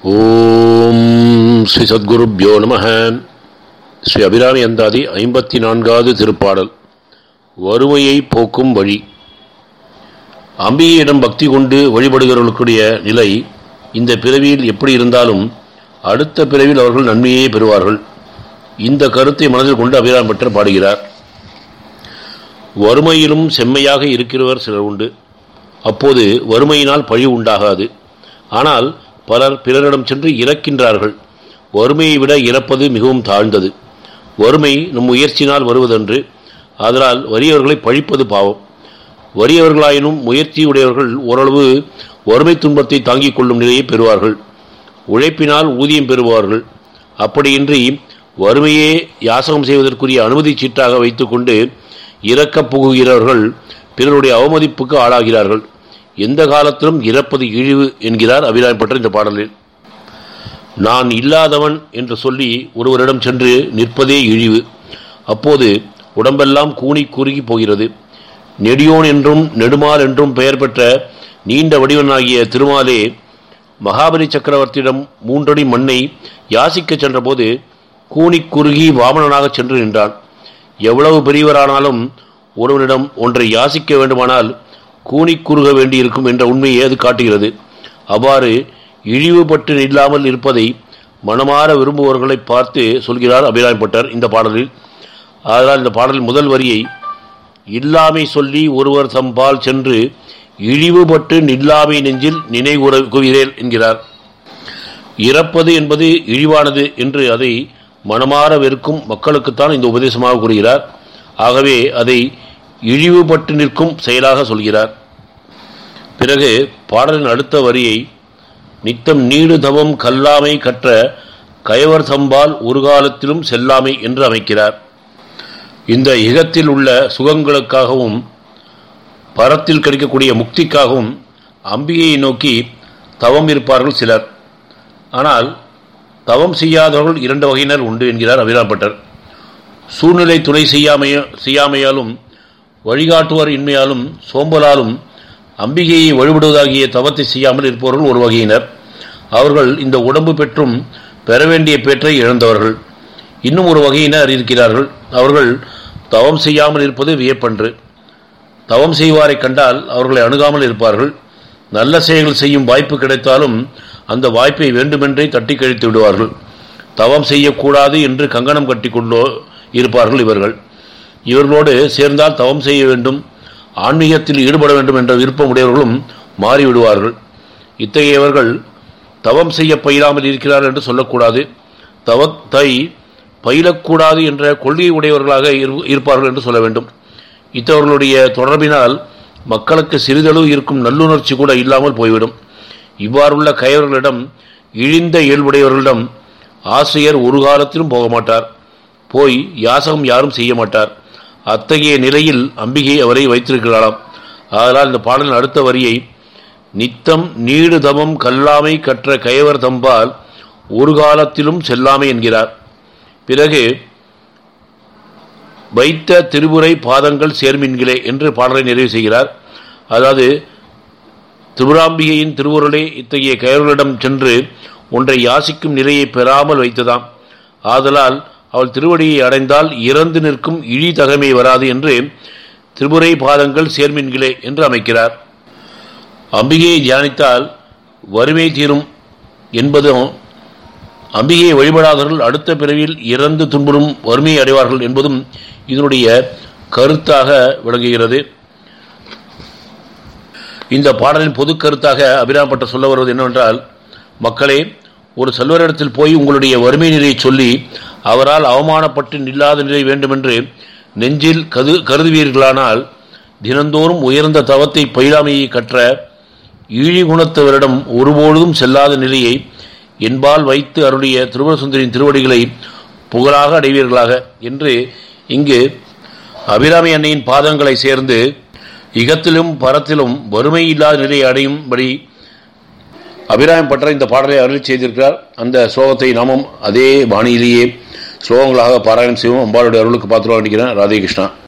ஓம் ஸ்ரீ சத்குருப்யோ நம ஸ்ரீ அபிராமி அந்தாதி ஐம்பத்தி நான்காவது திருப்பாடல் வறுமையை போக்கும் வழி அம்பிகையிடம் பக்தி கொண்டு வழிபடுகிறவர்களுடைய நிலை இந்த பிறவியில் எப்படி இருந்தாலும் அடுத்த பிறவியில் அவர்கள் நன்மையே பெறுவார்கள் இந்த கருத்தை மனதில் கொண்டு அபிராமி பட்டர் பாடுகிறார் வறுமையிலும் செம்மையாக இருக்கிறவர் சிலர் உண்டு அப்போது வறுமையினால் பழி உண்டாகாது ஆனால் பலர் பிறரிடம் சென்று இறக்கின்றார்கள் வறுமையை விட இறப்பது மிகவும் தாழ்ந்தது வறுமை நம் முயற்சியினால் வருவதென்று அதனால் வறியவர்களை பழிப்பது பாவம் வறியவர்களாயினும் முயற்சியுடையவர்கள் ஓரளவு வறுமை துன்பத்தை தாங்கிக் கொள்ளும் நிலையை பெறுவார்கள் உழைப்பினால் ஊதியம் பெறுவார்கள் அப்படியின்றி வறுமையே யாசகம் செய்வதற்குரிய அனுமதி சீட்டாக வைத்துக்கொண்டு இறக்கப் புகுகிறவர்கள் பிறருடைய அவமதிப்புக்கு ஆளாகிறார்கள் எந்த காலத்திலும் இறப்பது இழிவு என்கிறார் அபிராமி பட்டர் இந்த பாடலில் நான் இல்லாதவன் என்று சொல்லி ஒருவரிடம் சென்று நிற்பதே இழிவு அப்போது உடம்பெல்லாம் கூனி குறுகி போகிறது நெடியோன் என்றும் நெடுமால் என்றும் பெயர் பெற்ற நீண்ட வடிவனாகிய திருமாலே மகாபலி சக்கரவர்த்தியிடம் மூன்றடி மண்ணை யாசிக்கச் சென்றபோது கூனி குறுகி வாமனனாக சென்று நின்றான் எவ்வளவு பெரியவரானாலும் ஒருவனிடம் ஒன்றை யாசிக்க வேண்டுமானால் கூனி குறுக வேண்டியிருக்கும் என்ற உண்மையை அது காட்டுகிறது அவ்வாறு இழிவுபட்டு நில்லாமல் இருப்பதை மனமாற விரும்புபவர்களை பார்த்து சொல்கிறார் அபிராமிப்பட்டர் இந்த பாடலில் அதனால் இந்த பாடலின் முதல் வரியை இல்லாமை சொல்லி ஒருவர் தம்பால் சென்று இழிவுபட்டு நில்லாமை நெஞ்சில் நினைவுற குவிரேல் என்கிறார் இறப்பது என்பது இழிவானது என்று அதை மனமாற வெறுக்கும் மக்களுக்குத்தான் இந்த உபதேசமாக கூறுகிறார் ஆகவே அதை இழிவுபட்டு நிற்கும் செயலாக சொல்கிறார் பிறகு பாடலின் அடுத்த வரியை நித்தம் நீடு தவம் கல்லாமை கற்ற கயவர் சம்பால் ஒரு காலத்திலும் செல்லாமை என்று அமைக்கிறார் இந்த இகத்தில் உள்ள சுகங்களுக்காகவும் பரத்தில் கிடைக்கக்கூடிய முக்திக்காகவும் அம்பிகையை நோக்கி தவம் இருப்பார்கள் சிலர் ஆனால் தவம் செய்யாதவர்கள் இரண்டு வகையினர் உண்டு என்கிறார் அபிராம்பட்டர் சூழ்நிலை துணை செய்யாமைய செய்யாமையாலும் வழிகாட்டுவர் இன்மையாலும் சோம்பலாலும் அம்பிகையை வழிபடுவதாகிய தவத்தை செய்யாமல் இருப்பவர்கள் ஒரு வகையினர் அவர்கள் இந்த உடம்பு பெற்றும் பெற வேண்டிய பேற்றை இழந்தவர்கள் இன்னும் ஒரு வகையினர் இருக்கிறார்கள் அவர்கள் தவம் செய்யாமல் இருப்பது வியப்பன்று தவம் செய்வாரை கண்டால் அவர்களை அணுகாமல் இருப்பார்கள் நல்ல செயல்கள் செய்யும் வாய்ப்பு கிடைத்தாலும் அந்த வாய்ப்பை வேண்டுமென்றே தட்டி கழித்து விடுவார்கள் தவம் செய்யக்கூடாது என்று கங்கணம் கட்டிக்கொண்டோ இருப்பார்கள் இவர்கள் இவர்களோடு சேர்ந்தால் தவம் செய்ய வேண்டும் ஆன்மீகத்தில் ஈடுபட வேண்டும் என்ற விருப்பம் உடையவர்களும் மாறிவிடுவார்கள் இத்தகையவர்கள் தவம் செய்ய பயிலாமல் இருக்கிறார்கள் என்று சொல்லக்கூடாது தவத்தை பயிலக்கூடாது என்ற கொள்கை உடையவர்களாக இருப்பார்கள் என்று சொல்ல வேண்டும் இத்தவர்களுடைய தொடர்பினால் மக்களுக்கு சிறிதளவு இருக்கும் நல்லுணர்ச்சி கூட இல்லாமல் போய்விடும் இவ்வாறுள்ள கயவர்களிடம் இழிந்த இயல்புடையவர்களிடம் ஆசிரியர் ஒரு காலத்திலும் போக மாட்டார் போய் யாசகம் யாரும் செய்ய மாட்டார் அத்தகைய நிலையில் அம்பிகை அவரை வைத்திருக்கிறாளாம் அதனால் இந்த பாடலின் அடுத்த வரியை நித்தம் நீடு தமம் கல்லாமை கற்ற கயவர் தம்பால் ஒரு காலத்திலும் செல்லாமை என்கிறார் பிறகு வைத்த திருமுறை பாதங்கள் சேர்மின்களே என்று பாடலை நிறைவு செய்கிறார் அதாவது திருபுராம்பிகையின் திருவுருளே இத்தகைய கயவர்களிடம் சென்று ஒன்றை யாசிக்கும் நிலையை பெறாமல் வைத்ததாம் ஆதலால் அவள் திருவடியை அடைந்தால் இறந்து நிற்கும் இழி தகமை வராது என்று திரிபுரை பாதங்கள் சேர்மின்களே என்று அமைக்கிறார் அம்பிகையை தியானித்தால் வறுமை தீரும் என்பதும் அம்பிகையை வழிபடாதவர்கள் அடுத்த பிறவியில் இறந்து துன்புறும் வறுமையை அடைவார்கள் என்பதும் இதனுடைய கருத்தாக விளங்குகிறது இந்த பாடலின் பொது கருத்தாக அபிராமப்பட்ட சொல்ல வருவது என்னவென்றால் மக்களே ஒரு செல்வரிடத்தில் போய் உங்களுடைய வறுமை நிலையை சொல்லி அவரால் அவமானப்பட்டு நில்லாத நிலை வேண்டுமென்று நெஞ்சில் கது கருதுவீர்களானால் தினந்தோறும் உயர்ந்த தவத்தை பயிலாமையை கற்ற ஈழி குணத்தவரிடம் ஒருபொழுதும் செல்லாத நிலையை என்பால் வைத்து அருடைய திருவரசுந்தரின் திருவடிகளை புகழாக அடைவீர்களாக என்று இங்கு அபிராமி அன்னையின் பாதங்களை சேர்ந்து இகத்திலும் பரத்திலும் வறுமை இல்லாத நிலையை அடையும்படி அபிராமம் பற்ற இந்த பாடலை அருளி செய்திருக்கிறார் அந்த ஸ்லோகத்தை நாமும் அதே பாணியிலேயே ஸ்லோகங்களாக பாராயணம் செய்வோம் அம்பாளுடைய அருளுக்கு பார்த்துருவா வேண்டிக்கிறேன் ராதே கிருஷ்ணா